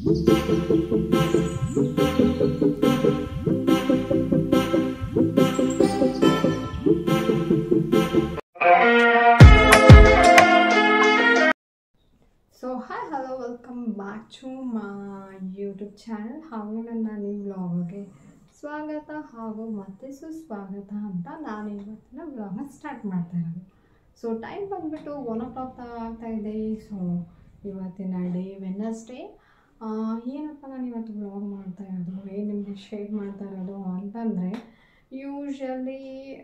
So hi hello welcome back to my YouTube channel ಹಾಗೂ ನನ್ನ ಈ ವ್ಲಾಗ್ಗೆ ಸ್ವಾಗತ ಹಾಗೂ ಮತ್ತೆ ಸುಸ್ವಾಗತ ಅಂತ ನಾನು ಇವತ್ತಿನ ವ್ಲಾಗ್ನ ಸ್ಟಾರ್ಟ್ ಮಾಡ್ತಾ ಇರೋದು ಸೊ ಟೈಮ್ ಬಂದುಬಿಟ್ಟು ಒನ್ ಓ ಕ್ಲಾಕ್ ಆಗ್ತಾ ಇದೆ ಸೊ ಇವತ್ತಿನ ಡೇ ವೆನ್ನಸ್ಡೇ ಏನಪ್ಪ ನಾನು ಇವತ್ತು ವ್ಲಾಗ್ ಮಾಡ್ತಾ ಇರೋದು ಏನು ನಿಮಗೆ ಶೇರ್ ಮಾಡ್ತಾ ಇರೋದು ಅಂತಂದರೆ ಯೂಶಲಿ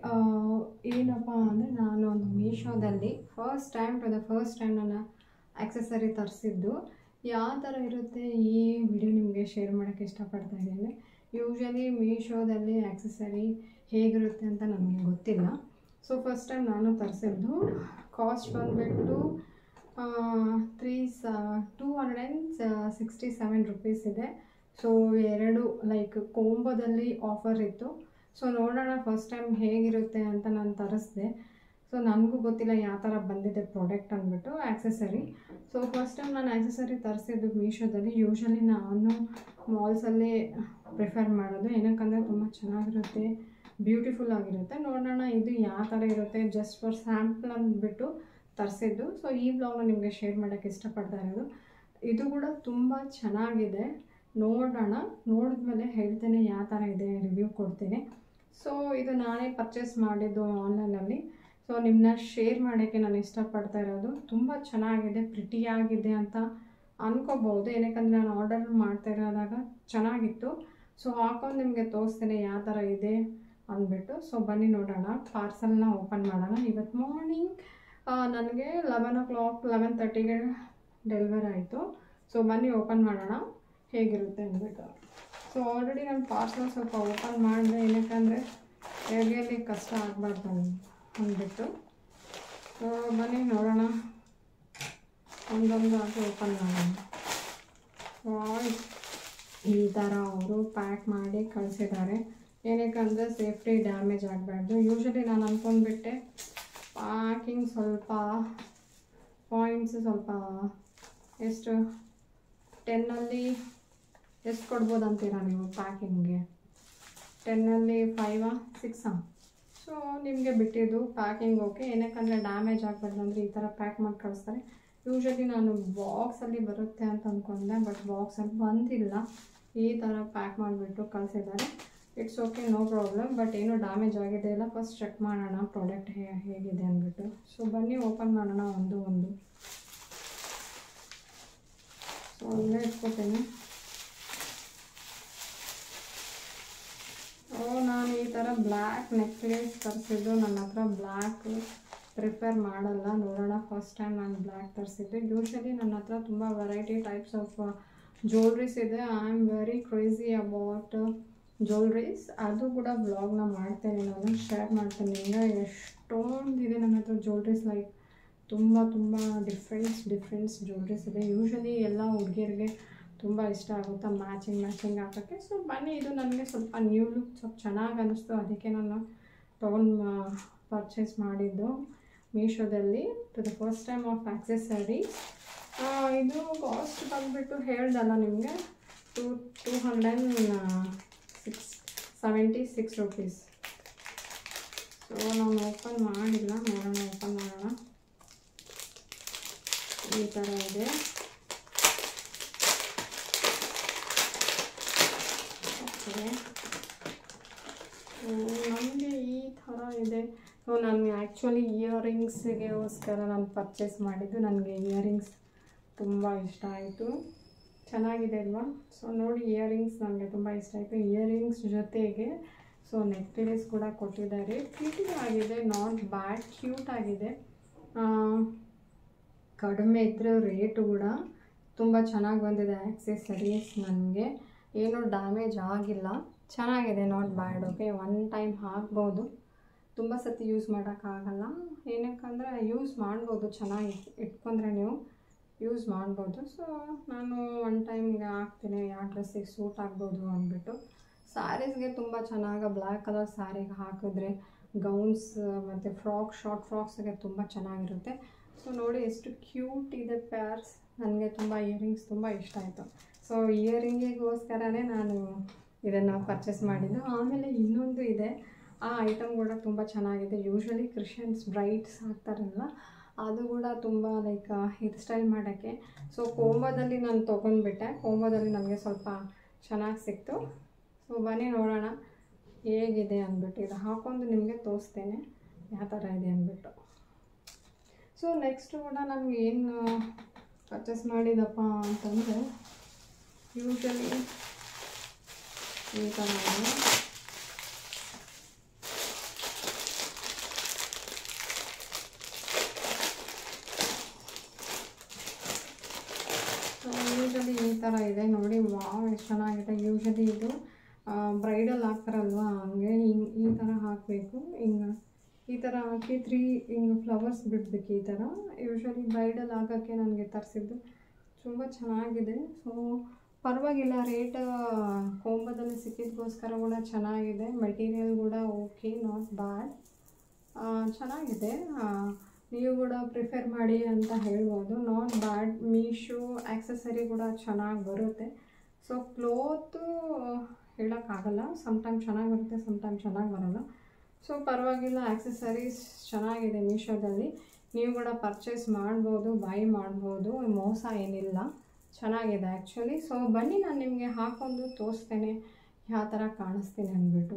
ಏನಪ್ಪ ಅಂದರೆ ನಾನು ಒಂದು ಮೀಶೋದಲ್ಲಿ first time for the first time ನನ್ನ ಆಕ್ಸೆಸರಿ ತರಿಸಿದ್ದು ಯಾವ ಥರ ಇರುತ್ತೆ ಈ ವಿಡಿಯೋ ನಿಮಗೆ ಶೇರ್ ಮಾಡೋಕ್ಕೆ ಇಷ್ಟಪಡ್ತಾ ಇದ್ದೀನಿ ಯೂಶಲಿ ಮೀಶೋದಲ್ಲಿ ಆಕ್ಸೆಸರಿ ಹೇಗಿರುತ್ತೆ ಅಂತ ನನಗೆ ಗೊತ್ತಿಲ್ಲ ಸೊ ಫಸ್ಟ್ ಟೈಮ್ ನಾನು ತರಿಸಿದ್ದು ಕಾಸ್ಟ್ ಬಂದುಬಿಟ್ಟು ತ್ರೀ ಸ two hundred and sixty seven rupees ಇದೆ ಸೊ ಎರಡು ಲೈಕ್ ಕೋಂಬೋದಲ್ಲಿ ಆಫರ್ ಇತ್ತು ಸೊ ನೋಡೋಣ ಫಸ್ಟ್ ಟೈಮ್ ಹೇಗಿರುತ್ತೆ ಅಂತ ನಾನು ತರಿಸ್ದೆ ಸೊ ನನಗೂ ಗೊತ್ತಿಲ್ಲ ಯಾವ ಥರ ಬಂದಿದೆ ಪ್ರಾಡಕ್ಟ್ ಅಂದ್ಬಿಟ್ಟು ಆ್ಯಕ್ಸೆಸರಿ ಸೊ ಫಸ್ಟ್ ಟೈಮ್ ನಾನು ಆ್ಯಕ್ಸೆಸರಿ ತರಿಸಿದ್ದು ಮೀಶೋದಲ್ಲಿ ಯೂಶಲಿ ನಾನು ಮಾಲ್ಸಲ್ಲೇ ಪ್ರಿಫರ್ ಮಾಡೋದು ಏನಕ್ಕಂದರೆ ತುಂಬ ಚೆನ್ನಾಗಿರುತ್ತೆ ಬ್ಯೂಟಿಫುಲ್ ಆಗಿರುತ್ತೆ ನೋಡೋಣ ಇದು ಯಾವ ಥರ ಇರುತ್ತೆ ಜಸ್ಟ್ ಫಾರ್ ಸ್ಯಾಂಪಲ್ ಅಂದ್ಬಿಟ್ಟು ತರಿಸಿದ್ದು ಸೊ ಈ ಬ್ಲಾಗ್ನ ನಿಮಗೆ ಶೇರ್ ಮಾಡೋಕ್ಕೆ ಇಷ್ಟಪಡ್ತಾ ಇರೋದು ಇದು ಕೂಡ ತುಂಬ ಚೆನ್ನಾಗಿದೆ ನೋಡೋಣ ನೋಡಿದ್ಮೇಲೆ ಹೇಳ್ತೇನೆ ಯಾವ ಥರ ಇದೆ ರಿವ್ಯೂ ಕೊಡ್ತೀನಿ ಸೊ ಇದು ನಾನೇ ಪರ್ಚೇಸ್ ಮಾಡಿದ್ದು ಆನ್ಲೈನಲ್ಲಿ ಸೊ ನಿಮ್ಮನ್ನ ಶೇರ್ ಮಾಡೋಕ್ಕೆ ನಾನು ಇಷ್ಟಪಡ್ತಾ ಇರೋದು ತುಂಬ ಚೆನ್ನಾಗಿದೆ ಪ್ರಿಟಿಯಾಗಿದೆ ಅಂತ ಅನ್ಕೋಬೋದು ಏನಕ್ಕಂದರೆ ನಾನು ಆರ್ಡರ್ ಮಾಡ್ತಾ ಇರೋದಾಗ ಚೆನ್ನಾಗಿತ್ತು ಸೊ ಹಾಕೊಂಡು ನಿಮಗೆ ತೋರಿಸ್ತೇನೆ ಯಾವ ಥರ ಇದೆ ಅಂದ್ಬಿಟ್ಟು ಸೊ ಬನ್ನಿ ನೋಡೋಣ ಪಾರ್ಸಲ್ನ ಓಪನ್ ಮಾಡೋಣ ಇವತ್ತು ಮಾರ್ನಿಂಗ್ ನನಗೆ ಲೆವೆನ್ ಓ ಕ್ಲಾಕ್ ಲೆವೆನ್ ತರ್ಟಿಗೆ ಡೆಲಿವರ್ ಆಯಿತು ಸೊ ಬನ್ನಿ ಓಪನ್ ಮಾಡೋಣ ಹೇಗಿರುತ್ತೆ ಅಂದ್ಬಿಟ್ಟು ಸೊ ಆಲ್ರೆಡಿ ನಾನು ಪಾರ್ಸಲ್ ಸ್ವಲ್ಪ ಓಪನ್ ಮಾಡಿದೆ ಏನಕ್ಕಂದರೆ ಹೇಗೆ ಕಷ್ಟ ಆಗಬಾರ್ದು ಅಂದ್ಬಿಟ್ಟು ಸೊ ಬನ್ನಿ ನೋಡೋಣ ಒಂದೊಂದು ಆಗಿ ಓಪನ್ ಮಾಡೋಣ ವಾಯ್ ಈ ಥರ ಅವರು ಪ್ಯಾಕ್ ಮಾಡಿ ಕಳಿಸಿದ್ದಾರೆ ಏನಕ್ಕಂದರೆ ಸೇಫ್ಟಿ ಡ್ಯಾಮೇಜ್ ಆಗಬಾರ್ದು ಯೂಶಲಿ ನಾನು ಅಂದ್ಕೊಂಡ್ಬಿಟ್ಟೆ ಪ್ಯಾಕಿಂಗ್ ಸ್ವಲ್ಪ ಪಾಯಿಂಟ್ಸ್ ಸ್ವಲ್ಪ ಎಷ್ಟು ಟೆನ್ನಲ್ಲಿ ಎಷ್ಟು ಕೊಡ್ಬೋದು ಅಂತೀರಾ ನೀವು ಪ್ಯಾಕಿಂಗ್ಗೆ ಟೆನ್ನಲ್ಲಿ ಫೈವಾ ಸಿಕ್ಸಾ ಸೊ ನಿಮಗೆ ಬಿಟ್ಟಿದ್ದು ಪ್ಯಾಕಿಂಗ್ ಓಕೆ ಏನಕ್ಕಂದರೆ ಡ್ಯಾಮೇಜ್ ಆಗಬಾರ್ದು ಅಂದರೆ ಈ ಥರ ಪ್ಯಾಕ್ ಮಾಡಿ ಕಳಿಸ್ತಾರೆ ಯೂಶಲಿ ನಾನು ಬಾಕ್ಸಲ್ಲಿ ಬರುತ್ತೆ ಅಂತ ಅಂದ್ಕೊಂಡೆ ಬಟ್ ಬಾಕ್ಸಲ್ಲಿ ಬಂದಿಲ್ಲ ಈ ಥರ ಪ್ಯಾಕ್ ಮಾಡಿಬಿಟ್ಟು ಕಳಿಸಿದ್ದಾರೆ it's okay no problem but ಏನೂ ಡ್ಯಾಮೇಜ್ ಆಗಿದೆ ಇಲ್ಲ ಫಸ್ಟ್ ಚೆಕ್ ಮಾಡೋಣ ಪ್ರಾಡಕ್ಟ್ ಹೇ ಹೇಗಿದೆ ಅಂದ್ಬಿಟ್ಟು ಸೊ ಬನ್ನಿ ಓಪನ್ ಮಾಡೋಣ ಒಂದು ಒಂದು ಸೊ ಅಲ್ಲೇ ಇಟ್ಕೋತೇನೆ ಓ ನಾನು ಈ ಥರ ಬ್ಲ್ಯಾಕ್ ನೆಕ್ಲೆಸ್ ತರಿಸಿದ್ದು ನನ್ನ ಹತ್ರ ಬ್ಲ್ಯಾಕ್ ಪ್ರಿಫರ್ ಮಾಡಲ್ಲ ನೋಡೋಣ ಫಸ್ಟ್ ಟೈಮ್ ನಾನು ಬ್ಲ್ಯಾಕ್ ತರಿಸಿದ್ದು ಯೂಶಲಿ ನನ್ನ ಹತ್ರ ತುಂಬ ವೆರೈಟಿ ಟೈಪ್ಸ್ ಆಫ್ ಜ್ಯುವೆಲ್ರೀಸ್ ಇದೆ I am very crazy about jewelleries ಅದು ಕೂಡ ಬ್ಲಾಗ್ನ ಮಾಡ್ತೇನೆ ನಾನು ಶೇರ್ ಮಾಡ್ತೇನೆ ಈಗ ಎಷ್ಟೊಂದಿದೆ ನನ್ನ ಹತ್ರ ಜ್ಯುವೆಲ್ರೀಸ್ ಲೈಕ್ ತುಂಬ ತುಂಬ ಡಿಫ್ರೆನ್ಸ್ ಡಿಫ್ರೆನ್ಸ್ ಜ್ಯುವೆಲ್ರೀಸ್ ಇದೆ ಯೂಶಲಿ ಎಲ್ಲ ಹುಡುಗಿಯರಿಗೆ ತುಂಬ ಇಷ್ಟ ಆಗುತ್ತೆ ಮ್ಯಾಚಿಂಗ್ ಮ್ಯಾಚಿಂಗ್ ಹಾಕೋಕ್ಕೆ ಸೊ ಬನ್ನಿ ಇದು ನನಗೆ ಸ್ವಲ್ಪ ನ್ಯೂ ಲುಕ್ ಸ್ವಲ್ಪ ಚೆನ್ನಾಗಿ ಅನ್ನಿಸ್ತು ಅದಕ್ಕೆ ನಾನು ತೊಗೊಂಡು ಪರ್ಚೇಸ್ ಮಾಡಿದ್ದು ಮೀಶೋದಲ್ಲಿ to the first time of accessory ಇದು ಕಾಸ್ಟ್ ಬಂದುಬಿಟ್ಟು ಹೇಳ್ದಲ್ಲ ನಿಮಗೆ two two hundred six seventy six rupees so ನಾನು ಓಪನ್ ಮಾಡಿಲ್ಲ ನೋಡೋಣ ಓಪನ್ ಮಾಡೋಣ ಈ ಥರ ಇದೆ ಓಕೆ ನನಗೆ ಈ ಥರ ಇದೆ ಸೊ ನಾನು ಆ್ಯಕ್ಚುಲಿ ಇಯರಿಂಗ್ಸಿಗೆಗೋಸ್ಕರ ನಾನು ಪರ್ಚೇಸ್ ಮಾಡಿದ್ದು ನನಗೆ ಇಯರಿಂಗ್ಸ್ ತುಂಬ ಇಷ್ಟ ಆಯಿತು ಚೆನ್ನಾಗಿದೆ ಅಲ್ವಾ ಸೊ ನೋಡಿ ಇಯರಿಂಗ್ಸ್ ನನಗೆ ತುಂಬ ಇಷ್ಟ ಆಯಿತು ಇಯರಿಂಗ್ಸ್ ಜೊತೆಗೆ ಸೊ ನೆಕ್ಲೆಸ್ ಕೂಡ ಕೊಟ್ಟಿದ್ದಾರೆ ಕ್ಯೂಟಿ ಆಗಿದೆ ನಾಟ್ ಬ್ಯಾಡ್ ಕ್ಯೂಟ್ ಆಗಿದೆ ಕಡಿಮೆ ಇದ್ದರೆ ರೇಟು ಕೂಡ ತುಂಬ ಚೆನ್ನಾಗಿ ಬಂದಿದೆ ಆ್ಯಕ್ಸೆಸರೀಸ್ ನನಗೆ ಏನೂ ಡ್ಯಾಮೇಜ್ ಆಗಿಲ್ಲ ಚೆನ್ನಾಗಿದೆ not bad okay one time ಹಾಕ್ಬೋದು ತುಂಬ ಸತಿ ಯೂಸ್ ಮಾಡೋಕ್ಕಾಗಲ್ಲ ಏನಕ್ಕಂದರೆ ಯೂಸ್ ಮಾಡ್ಬೋದು ಚೆನ್ನಾಗಿ ಇಟ್ಕೊಂಡ್ರೆ ನೀವು ಯೂಸ್ ಮಾಡ್ಬೋದು ಸೊ ನಾನು ಒನ್ ಟೈಮ್ಗೆ ಹಾಕ್ತೀನಿ ಯಾವ ಡ್ರೆಸ್ಸಿಗೆ ಸೂಟ್ ಆಗ್ಬೋದು ಅಂದ್ಬಿಟ್ಟು ಸ್ಯಾರೀಸ್ಗೆ ತುಂಬ ಚೆನ್ನಾಗಿ ಬ್ಲ್ಯಾಕ್ ಕಲರ್ ಸ್ಯಾರಿಗೆ ಹಾಕಿದ್ರೆ ಗೌನ್ಸ್ ಮತ್ತು ಫ್ರಾಕ್ ಶಾರ್ಟ್ ಫ್ರಾಕ್ಸ್ಗೆ ತುಂಬ ಚೆನ್ನಾಗಿರುತ್ತೆ ಸೊ ನೋಡಿ ಎಷ್ಟು ಕ್ಯೂಟ್ ಇದೆ ಪ್ಯಾರ್ಸ್ ನನಗೆ ತುಂಬ ಇಯರಿಂಗ್ಸ್ ತುಂಬ ಇಷ್ಟ ಆಯಿತು ಸೊ ಇಯರಿಂಗಿಗೋಸ್ಕರನೇ ನಾನು ಇದನ್ನು ಪರ್ಚೇಸ್ ಮಾಡಿದ್ದು ಆಮೇಲೆ ಇನ್ನೊಂದು ಇದೆ ಆ ಐಟಮ್ ಕೂಡ ತುಂಬ ಚೆನ್ನಾಗಿದೆ ಯೂಶ್ವಲಿ ಕ್ರಿಶ್ಚಿಯನ್ಸ್ ಬ್ರೈಟ್ಸ್ ಹಾಕ್ತಾರಲ್ಲ ಅದು ಕೂಡ ತುಂಬ ಲೈಕ್ ಹೇರ್ ಸ್ಟೈಲ್ ಮಾಡೋಕ್ಕೆ ಸೊ ಕೋಂಬದಲ್ಲಿ ನಾನು ತೊಗೊಂಡ್ಬಿಟ್ಟೆ ಕೋಂಬದಲ್ಲಿ ನನಗೆ ಸ್ವಲ್ಪ ಚೆನ್ನಾಗಿ ಸಿಕ್ತು ಸೊ ಬನ್ನಿ ನೋಡೋಣ ಹೇಗಿದೆ ಅಂದ್ಬಿಟ್ಟು ಇದು ಹಾಕೊಂಡು ನಿಮಗೆ ತೋರಿಸ್ತೇನೆ ಯಾವ ಥರ ಇದೆ ಅಂದ್ಬಿಟ್ಟು ಸೊ ನೆಕ್ಸ್ಟ್ ಕೂಡ ನಮ್ಗೆ ಏನು ಪರ್ಚೇಸ್ ಮಾಡಿದಪ್ಪ ಅಂತಂದರೆ ಯೂಶಲಿ ಈ ಥರ ಇದೆ. ಯೂಶಲಿ ಈ ಥರ ಇದೆ ನೋಡಿ ವಾವ್ ಎಷ್ಟು ಚೆನ್ನಾಗಿದೆ ಯೂಶಲಿ ಇದು ಬ್ರೈಡಲ್ ಹಾಕ್ತಾರಲ್ವ ಹಂಗೆ ಹಿಂಗೆ ಈ ಥರ ಹಾಕಬೇಕು ಹಿಂಗೆ ಈ ಥರ ಹಾಕಿ ತ್ರೀ ಹಿಂಗೆ ಫ್ಲವರ್ಸ್ ಬಿಡಬೇಕು ಈ ಥರ ಯೂಶಲಿ ಬ್ರೈಡಲ್ ಹಾಕೋಕ್ಕೆ ನನಗೆ ತರಿಸಿದ್ದು ತುಂಬ ಚೆನ್ನಾಗಿದೆ ಸೊ ಪರವಾಗಿಲ್ಲ ರೇಟ್ ಕೊಂಬದಲ್ಲಿ ಸಿಕ್ಕಿದ್ದಕ್ಕೋಸ್ಕರ ಕೂಡ ಚೆನ್ನಾಗಿದೆ ಮೆಟೀರಿಯಲ್ ಕೂಡ ಓಕೆ ನಾಟ್ ಬ್ಯಾಡ್ ಚೆನ್ನಾಗಿದೆ ಆ, ನೀವು ಕೂಡ ಪ್ರಿಫರ್ ಮಾಡಿ ಅಂತ ಹೇಳ್ಬೋದು ನಾಟ್ ಬ್ಯಾಡ್ ಮೀಶೋ ಆ್ಯಕ್ಸಸರಿ ಕೂಡ ಚೆನ್ನಾಗಿ ಬರುತ್ತೆ ಸೊ ಕ್ಲೋತು ಹೇಳೋಕ್ಕಾಗಲ್ಲ ಸಮ್ಟೈಮ್ ಚೆನ್ನಾಗಿ ಬರುತ್ತೆ ಸಮ್ಟೈಮ್ ಚೆನ್ನಾಗಿ ಬರಲ್ಲ ಸೊ ಪರವಾಗಿಲ್ಲ ಆ್ಯಕ್ಸಸರೀಸ್ ಚೆನ್ನಾಗಿದೆ ಮೀಶೋದಲ್ಲಿ ನೀವು ಕೂಡ ಪರ್ಚೇಸ್ ಮಾಡ್ಬೋದು ಬೈ ಮಾಡ್ಬೋದು ಮೋಸ ಏನಿಲ್ಲ ಚೆನ್ನಾಗಿದೆ ಆ್ಯಕ್ಚುಲಿ ಸೊ ಬನ್ನಿ ನಾನು ನಿಮಗೆ ಹಾಕೊಂಡು ತೋರಿಸ್ತೇನೆ ಯಾವ ಥರ ಕಾಣಿಸ್ತೀನಿ ಅಂದ್ಬಿಟ್ಟು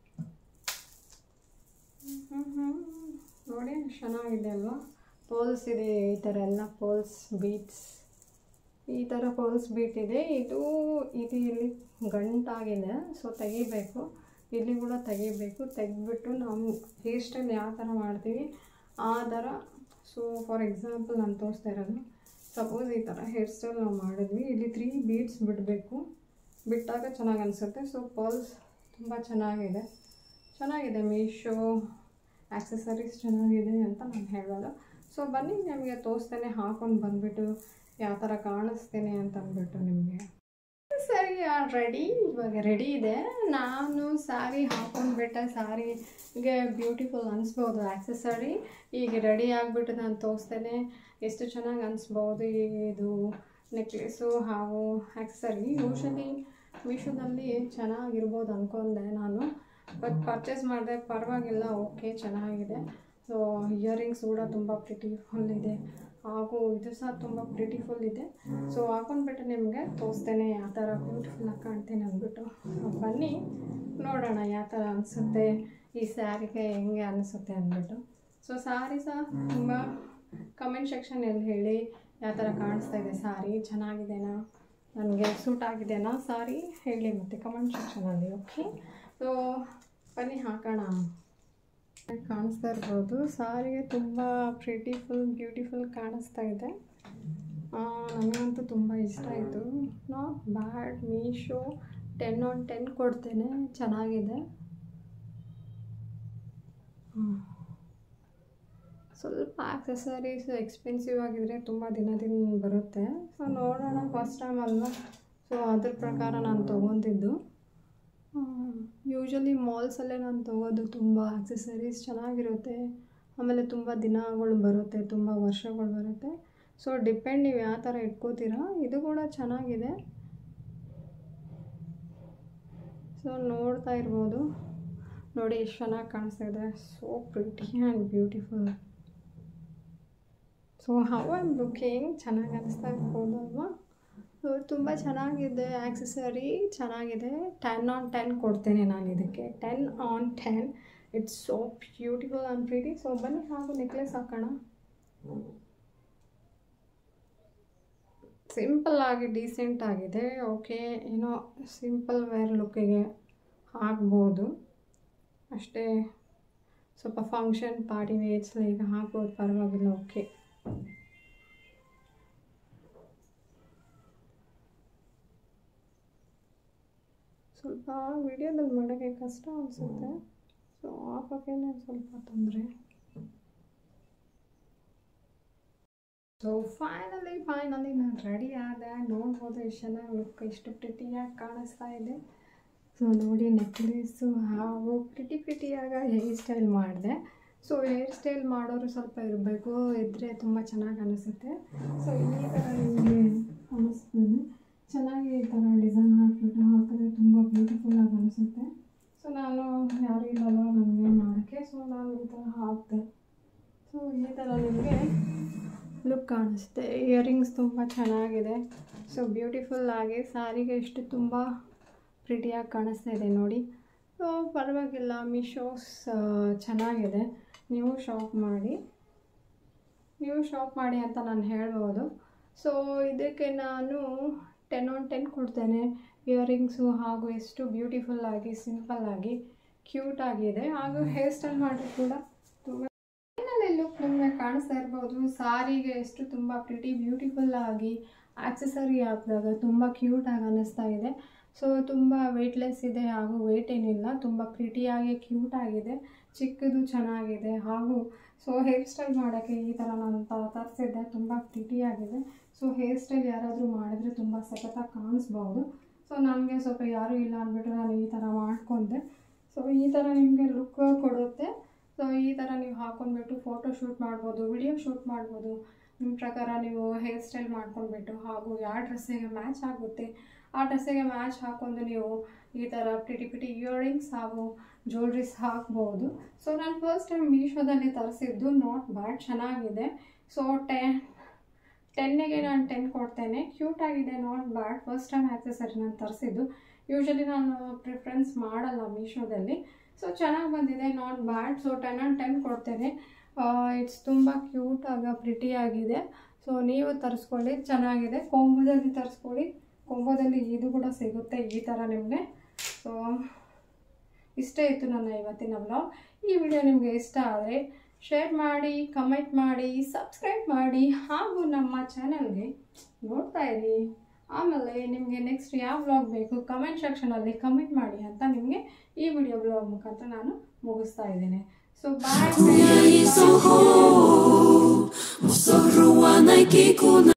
ಹ್ಮ್ ಹ್ಮ್. ನೋಡಿ ಎಷ್ಟ್ ಚೆನ್ನಾಗಿದೆ ಅಲ್ವಾ ಪೋಲ್ಸ್ ಇದೆ ಈ ಥರ ಎಲ್ಲ ಪೋಲ್ಸ್ ಬೀಟ್ಸ್ ಈ ಥರ ಪೋಲ್ಸ್ ಬೀಟ್ ಇದೆ ಇದು ಇದು ಇಲ್ಲಿ ಗಂಟಾಗಿದೆ ಸೊ ತೆಗಿಬೇಕು ಇಲ್ಲಿ ಕೂಡ ತೆಗಿಬೇಕು ತೆಗೆದ್ಬಿಟ್ಟು ನಾವು ಹೇರ್ ಸ್ಟೈಲ್ ಯಾವ ಥರ ಮಾಡ್ತೀವಿ ಆ ಥರ ಸೊ ಫಾರ್ ಎಕ್ಸಾಂಪಲ್ ನಾನು ತೋರಿಸ್ತಾ ಇರೋದು ಸಪೋಸ್ ಈ ಥರ ಹೇರ್ ಸ್ಟೈಲ್ ನಾವು ಮಾಡಿದ್ವಿ ಇಲ್ಲಿ ತ್ರೀ ಬೀಡ್ಸ್ ಬಿಡಬೇಕು ಬಿಟ್ಟಾಗ ಚೆನ್ನಾಗಿ ಅನಿಸುತ್ತೆ ಸೊ ಪರ್ಲ್ಸ್ ತುಂಬ ಚೆನ್ನಾಗಿದೆ ಚೆನ್ನಾಗಿದೆ ಮೀಶೋ ಆಕ್ಸೆಸರೀಸ್ ಚೆನ್ನಾಗಿದೆ ಅಂತ ನಾನು ಹೇಳೋದು ಸೊ ಬನ್ನಿ ನಿಮಗೆ ತೋರಿಸ್ತೇನೆ ಹಾಕೊಂಡು ಬಂದುಬಿಟ್ಟು ಯಾವ ಥರ ಕಾಣಿಸ್ತೇನೆ ಅಂತ ಅಂದ್ಬಿಟ್ಟು ನಿಮಗೆ ಸರಿ ರೆಡಿ ಇವಾಗ ರೆಡಿ ಇದೆ ನಾನು ಸ್ಯಾರಿ ಹಾಕೊಂಡ್ಬಿಟ್ಟೆ ಸ್ಯಾರಿಗೆ ಬ್ಯೂಟಿಫುಲ್ ಅನಿಸ್ಬೋದು ಆಕ್ಸೆಸರಿ ಈಗ ರೆಡಿ ಆಗಿಬಿಟ್ಟು ನಾನು ತೋರಿಸ್ತೇನೆ ಎಷ್ಟು ಚೆನ್ನಾಗಿ ಅನಿಸ್ಬೋದು ಇದು ನೆಕ್ಲೆಸ್ಸು ಹಾಗೂ ಆಕ್ಸೆಸರಿ ಯೂಶಲಿ ಮೀಶೋದಲ್ಲಿ ಚೆನ್ನಾಗಿರ್ಬೋದು ಅಂದ್ಕೊಂಡೆ ನಾನು ಬಟ್ ಪರ್ಚೇಸ್ ಮಾಡಿದೆ ಪರವಾಗಿಲ್ಲ ಓಕೆ ಚೆನ್ನಾಗಿದೆ ಸೊ ಇಯರಿಂಗ್ಸ್ ಕೂಡ ತುಂಬ ಪ್ರಿಟಿಫುಲ್ ಇದೆ ಹಾಗೂ ಇದು ಸಹ ತುಂಬ ಪ್ರಿಟಿಫುಲ್ ಇದೆ ಸೊ ಹಾಕೊಂಡ್ಬಿಟ್ಟು ನಿಮಗೆ ತೋರಿಸ್ತೇನೆ ಯಾವ ಥರ ಬ್ಯೂಟಿಫುಲ್ಲಾಗಿ ಕಾಣ್ತೇನೆ ಅಂದ್ಬಿಟ್ಟು ಬನ್ನಿ ನೋಡೋಣ ಯಾವ ಥರ ಅನಿಸುತ್ತೆ ಈ ಸ್ಯಾರಿಗೆ ಹೆಂಗೆ ಅನಿಸುತ್ತೆ ಅಂದ್ಬಿಟ್ಟು ಸೊ ಸ್ಯಾರಿ ಸಹ ತುಂಬ ಕಮೆಂಟ್ ಸೆಕ್ಷನಲ್ಲಿ ಹೇಳಿ ಯಾವ ಥರ ಕಾಣಿಸ್ತಾ ಇದೆ ಸ್ಯಾರಿ ಚೆನ್ನಾಗಿದೆನಾ ನನಗೆ ಸೂಟ್ ಆಗಿದೆನಾ ಸಾರಿ ಹೇಳಿ ಮತ್ತು ಕಮೆಂಟ್ ಸೆಕ್ಷನಲ್ಲಿ ಓಕೆ ಸೊ ಬನ್ನಿ ಹಾಕೋಣ ಕಾಣಿಸ್ತಾ ಇರ್ಬೋದು ಸಾರಿಗೆ ತುಂಬ ಪ್ರಿಟಿಫುಲ್ ಬ್ಯೂಟಿಫುಲ್ ಕಾಣಿಸ್ತಾ ಇದೆ ಆ, ನನಗಂತೂ ತುಂಬ ಇಷ್ಟ ಆಯಿತು not bad Meesho ten on ten ಕೊಡ್ತೇನೆ ಚೆನ್ನಾಗಿದೆ ಹ್ಮ್. ಸ್ವಲ್ಪ ಆಕ್ಸೆಸರೀಸ್ ಎಕ್ಸ್ಪೆನ್ಸಿವ್ ಆಗಿದ್ರೆ ತುಂಬ ದಿನದಿಂದ ಬರುತ್ತೆ ಸೊ ನೋಡೋಣ ಫಸ್ಟ್ ಟೈಮ್ ಅಲ್ವಾ ಸೊ ಅದ್ರ ಪ್ರಕಾರ ನಾನು ತೊಗೊತಿದ್ದು ಯೂಶಲಿ ಮಾಲ್ಸಲ್ಲೇ ನಾನು ತೊಗೋದು ತುಂಬ ಆಕ್ಸೆಸರೀಸ್ ಚೆನ್ನಾಗಿರುತ್ತೆ ಆಮೇಲೆ ತುಂಬ ದಿನಗಳು ಬರುತ್ತೆ ತುಂಬ ವರ್ಷಗಳು ಬರುತ್ತೆ ಸೊ ಡಿಪೆಂಡ್ ನೀವು ಯಾವ ಥರ ಇಟ್ಕೋತೀರಾ ಇದು ಕೂಡ ಚೆನ್ನಾಗಿದೆ ಸೊ ನೋಡ್ತಾ ಇರ್ಬೋದು ನೋಡಿ ಎಷ್ಟು ಚೆನ್ನಾಗಿ ಕಾಣಿಸ್ತಾ ಇದೆ so pretty and beautiful so how am looking ಚೆನ್ನಾಗಿ ಅನಿಸ್ತಾ ಇರ್ಬೋದು ಅಲ್ವಾ ಸೊ ತುಂಬ ಚೆನ್ನಾಗಿದೆ ಆಕ್ಸೆಸರಿ ಚೆನ್ನಾಗಿದೆ ಟೆನ್ ಆನ್ ಟೆನ್ ಕೊಡ್ತೇನೆ ನಾನು ಇದಕ್ಕೆ ten on ten it's so beautiful and pretty so ಬನ್ನಿ ಹಾಗೂ ನೆಕ್ಲೆಸ್ ಹಾಕೋಣ ಸಿಂಪಲ್ ಆಗಿ ಡೀಸೆಂಟ್ ಆಗಿದೆ ಓಕೆ ಏನೋ ಸಿಂಪಲ್ ವೇರ್ ಲುಕ್ಕಿಗೆ ಹಾಕ್ಬೋದು ಅಷ್ಟೇ ಸ್ವಲ್ಪ ಫಂಕ್ಷನ್ ಪಾರ್ಟಿ ವೇರ್ಸ್ ಈಗ ಹಾಕ್ಬೋದು ಪರವಾಗಿಲ್ಲ ಓಕೆ ಸ್ವಲ್ಪ ವಿಡಿಯೋದಲ್ಲಿ ಮಾಡೋಕ್ಕೆ ಕಷ್ಟ ಅನಿಸುತ್ತೆ ಸೊ ಹಾಕೋಕ್ಕೆ ಸ್ವಲ್ಪ ತೊಂದರೆ ಸೊ ಫೈನಲಿ ಫೈನಲಿ ನಾನು ರೆಡಿ ಆದೆ ನೋಡ್ಬೋದು ಎಷ್ಟು ಚೆನ್ನಾಗಿ ಲುಕ್ ಎಷ್ಟು ಪ್ರಿಟಿಯಾಗಿ ಕಾಣಿಸ್ತಾ ಇದೆ ಸೊ ನೋಡಿ ನೆಕ್ಲೆಸ್ಸು ಹಾಗೂ ಪ್ರಿಟಿ ಪ್ರಿಟಿಯಾಗ ಹೇರ್ ಸ್ಟೈಲ್ ಮಾಡಿದೆ ಸೊ ಹೇರ್ ಸ್ಟೈಲ್ ಮಾಡೋರು ಸ್ವಲ್ಪ ಇರಬೇಕು ಇದ್ದರೆ ತುಂಬ ಚೆನ್ನಾಗಿ ಅನಿಸುತ್ತೆ ಸೊ ಈ ಥರ ನಿಮಗೆ ಅನ್ನಿಸ್ತೀನಿ ಚೆನ್ನಾಗಿ ಈ ಥರ ಡಿಸೈನ್ ಹಾಕಿಬಿಟ್ಟು ಹಾಕಿದ್ರೆ ತುಂಬ ಬ್ಯೂಟಿಫುಲ್ಲಾಗಿ ಅನಿಸುತ್ತೆ ಸೊ ನಾನು ಯಾರೂ ಇಲ್ಲಲ್ಲ ನನಗೆ ಮಾಡೋಕ್ಕೆ ಸೊ ನಾನು ಈ ಥರ ಹಾಕಿದೆ ಸೊ ಈ ಥರ ನಿಮಗೆ ಲುಕ್ ಕಾಣಿಸುತ್ತೆ ಇಯರಿಂಗ್ಸ್ ತುಂಬ ಚೆನ್ನಾಗಿದೆ ಸೊ ಬ್ಯೂಟಿಫುಲ್ ಆಗಿ ಸ್ಯಾರಿಗೆ ಎಷ್ಟು ತುಂಬ ಪ್ರಿಟಿಯಾಗಿ ಕಾಣಿಸ್ತಾ ಇದೆ ನೋಡಿ ಸೊ ಪರವಾಗಿಲ್ಲ ಮೀಶೋಸ್ ಚೆನ್ನಾಗಿದೆ ನೀವು ಶಾಪ್ ಮಾಡಿ ನೀವು ಶಾಪ್ ಮಾಡಿ ಅಂತ ನಾನು ಹೇಳ್ಬೋದು ಸೊ ಇದಕ್ಕೆ ನಾನು ಟೆನ್ ಆನ್ ಟೆನ್ ಕೊಡ್ತೇನೆ ಇಯರಿಂಗ್ಸು ಹಾಗೂ ಎಷ್ಟು ಬ್ಯೂಟಿಫುಲ್ಲಾಗಿ ಸಿಂಪಲ್ಲಾಗಿ ಕ್ಯೂಟ್ ಆಗಿದೆ ಹಾಗೂ ಹೇರ್ ಸ್ಟೈಲ್ ಮಾಡಿ ಕೂಡ ತುಂಬ ಫೈನಲಿ ಲುಕ್ ನಿಮಗೆ ಕಾಣಿಸ್ತಾ ಇರ್ಬೋದು ಸಾರಿಗೆ ಎಷ್ಟು ತುಂಬ ಪ್ರಿಟಿ ಬ್ಯೂಟಿಫುಲ್ ಆಗಿ ಆಕ್ಸೆಸರಿ ಹಾಕಿದಾಗ ತುಂಬ ಕ್ಯೂಟಾಗಿ ಅನ್ನಿಸ್ತಾ ಇದೆ ಸೊ ತುಂಬ ವೆಯ್ಟ್ಲೆಸ್ ಇದೆ ಹಾಗೂ ವೆಯ್ಟ್ ಏನಿಲ್ಲ ತುಂಬ ಪ್ರಿಟಿಯಾಗಿ ಕ್ಯೂಟ್ ಆಗಿದೆ ಚಿಕ್ಕದು ಚೆನ್ನಾಗಿದೆ ಹಾಗೂ ಸೊ ಹೇರ್ ಸ್ಟೈಲ್ ಮಾಡೋಕ್ಕೆ ಈ ಥರ ನಾನು ತರಿಸಿದ್ದೆ ತುಂಬ ಪ್ರಿಟಿಯಾಗಿದೆ ಸೊ ಹೇರ್ ಸ್ಟೈಲ್ ಯಾರಾದರೂ ಮಾಡಿದ್ರೆ ತುಂಬ ಸಖತ್ತಾಗಿ ಕಾಣಿಸ್ಬೋದು ಸೊ ನನಗೆ ಸ್ವಲ್ಪ ಯಾರೂ ಇಲ್ಲ ಅಂದ್ಬಿಟ್ಟು ನಾನು ಈ ಥರ ಮಾಡ್ಕೊಂಡೆ ಸೊ ಈ ಥರ ನಿಮಗೆ ಲುಕ್ ಕೊಡುತ್ತೆ ಸೊ ಈ ಥರ ನೀವು ಹಾಕ್ಕೊಂಡ್ಬಿಟ್ಟು ಫೋಟೋ ಶೂಟ್ ಮಾಡ್ಬೋದು ವಿಡಿಯೋ ಶೂಟ್ ಮಾಡ್ಬೋದು ನಿಮ್ಮ ಪ್ರಕಾರ ನೀವು ಹೇರ್ ಸ್ಟೈಲ್ ಮಾಡ್ಕೊಂಡ್ಬಿಟ್ಟು ಹಾಗೂ ಯಾವ ಡ್ರೆಸ್ಸಿಗೆ ಮ್ಯಾಚ್ ಆಗುತ್ತೆ ಆ ಡ್ರೆಸ್ಸಿಗೆ ಮ್ಯಾಚ್ ಹಾಕ್ಕೊಂಡು ನೀವು ಈ ಥರ ಪಿಟಿ ಪಿಟಿ ಇಯರಿಂಗ್ಸ್ ಹಾಗೂ ಜ್ಯುವೆಲ್ರೀಸ್ ಹಾಕ್ಬೋದು ಸೊ ನಾನು ಫಸ್ಟ್ ಟೈಮ್ ಮೀಶೋದಲ್ಲಿ ತರಿಸಿದ್ದು ನಾಟ್ ಬ್ಯಾಡ್ ಚೆನ್ನಾಗಿದೆ ಸೊ ಟೆನ್ ಟೆನ್ನಿಗೆ ನಾನು ಟೆನ್ ಕೊಡ್ತೇನೆ ಕ್ಯೂಟ್ ಆಗಿದೆ not bad first time accessory ನಾನು ತರಿಸಿದ್ದು ಯೂಶಲಿ ನಾನು ಪ್ರಿಫರೆನ್ಸ್ ಮಾಡಲ್ಲ ಮೀಶೋದಲ್ಲಿ ಸೊ ಚೆನ್ನಾಗಿ ಬಂದಿದೆ not bad so ten and ten ಕೊಡ್ತೇನೆ ಇಟ್ಸ್ ತುಂಬ ಕ್ಯೂಟಾಗ ಪ್ರಿಟಿಯಾಗಿದೆ ಸೊ ನೀವು ತರಿಸ್ಕೊಳ್ಳಿ ಚೆನ್ನಾಗಿದೆ ಕೊಂಬೋದಲ್ಲಿ ತರಿಸ್ಕೊಳ್ಳಿ ಕೊಂಬೋದಲ್ಲಿ ಇದು ಕೂಡ ಸಿಗುತ್ತೆ ಈ ಥರ ನಿಮಗೆ ಸೊ ಇಷ್ಟೇ ಇತ್ತು ನನ್ನ ಇವತ್ತಿನ ವ್ಲಾಗ್ ಈ ವಿಡಿಯೋ ನಿಮಗೆ ಇಷ್ಟ ಆದರೆ ಶೇರ್ ಮಾಡಿ ಕಮೆಂಟ್ ಮಾಡಿ ಸಬ್ಸ್ಕ್ರೈಬ್ ಮಾಡಿ ಹಾಗೂ ನಮ್ಮ ಚಾನಲ್ಗೆ ನೋಡ್ತಾ ಇರಿ ಆಮೇಲೆ ನಿಮಗೆ ನೆಕ್ಸ್ಟ್ ಯಾವ ವ್ಲಾಗ್ ಬೇಕು ಕಮೆಂಟ್ ಸೆಕ್ಷನಲ್ಲಿ ಕಮೆಂಟ್ ಮಾಡಿ ಅಂತ ನಿಮಗೆ ಈ ವಿಡಿಯೋ ಬ್ಲಾಗ್ ಮುಖಾಂತರ ನಾನು ಮುಗಿಸ್ತಾ ಇದ್ದೇನೆ so bye Soho, Mosoro wa naikikuna